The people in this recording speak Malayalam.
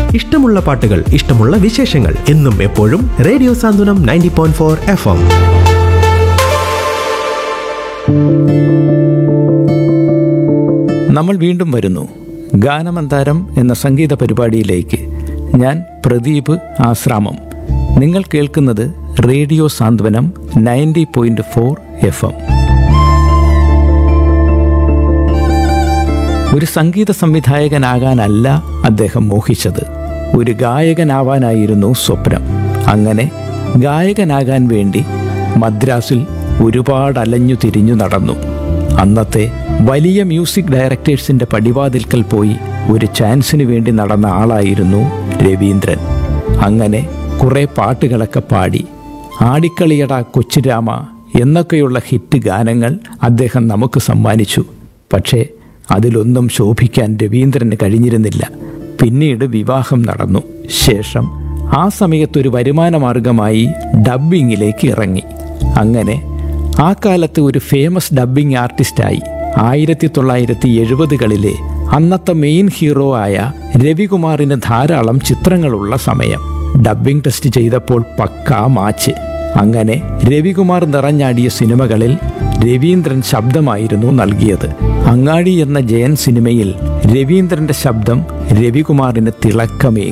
ഇഷ്ടമുള്ള പാട്ടുകൾ ഇഷ്ടമുള്ള വിശേഷങ്ങൾ എന്നും എപ്പോഴും radio Santhwanam ninety point four F M നമ്മൾ വീണ്ടും വരുന്നു ഗാനമന്താരം എന്ന സംഗീത പരിപാടിയിലേക്ക് ഞാൻ പ്രദീപ് ആശ്രാമം നിങ്ങൾ കേൾക്കുന്നത് radio Santhwanam ninety point four F M ഒരു സംഗീത സംവിധായകനാകാനല്ല അദ്ദേഹം മോഹിച്ചത് ഒരു ഗായകനാവാനായിരുന്നു സ്വപ്നം അങ്ങനെ ഗായകനാകാൻ വേണ്ടി മദ്രാസിൽ ഒരുപാട് അലഞ്ഞു തിരിഞ്ഞു നടന്നു അന്നത്തെ വലിയ മ്യൂസിക് ഡയറക്ടേഴ്സിന്റെ പടിവാതിൽക്കൽ പോയി ഒരു ചാൻസിന് വേണ്ടി നടന്ന ആളായിരുന്നു രവീന്ദ്രൻ അങ്ങനെ കുറെ പാട്ടുകളൊക്കെ പാടി ആടിക്കളിയട കൊച്ചുരാമ എന്നൊക്കെയുള്ള ഹിറ്റ് ഗാനങ്ങൾ അദ്ദേഹം നമുക്ക് സമ്മാനിച്ചു പക്ഷേ അതിലൊന്നും ശോഭിക്കാൻ രവീന്ദ്രന് കഴിഞ്ഞിരുന്നില്ല പിന്നീട് വിവാഹം നടന്നു ശേഷം ആ സമയത്തൊരു വരുമാന മാർഗമായി ഡബ്ബിങ്ങിലേക്ക് ഇറങ്ങി അങ്ങനെ ആ കാലത്ത് ഒരു ഫേമസ് ഡബ്ബിംഗ് ആർട്ടിസ്റ്റായി ആയിരത്തി തൊള്ളായിരത്തി എഴുപതുകളിലെ അന്നത്തെ മെയിൻ ഹീറോ ആയ രവികുമാറിന് ധാരാളം ചിത്രങ്ങളുള്ള സമയം ഡബ്ബിംഗ് ടെസ്റ്റ് ചെയ്തപ്പോൾ പക്കാ മാച്ച് അങ്ങനെ രവികുമാർ നിറഞ്ഞാടിയ സിനിമകളിൽ രവീന്ദ്രൻ ശബ്ദമായിരുന്നു നൽകിയത് അങ്ങാടി എന്ന ജയൻ സിനിമയിൽ രവീന്ദ്രന്റെ ശബ്ദം രവികുമാറിന് തിളക്കമേ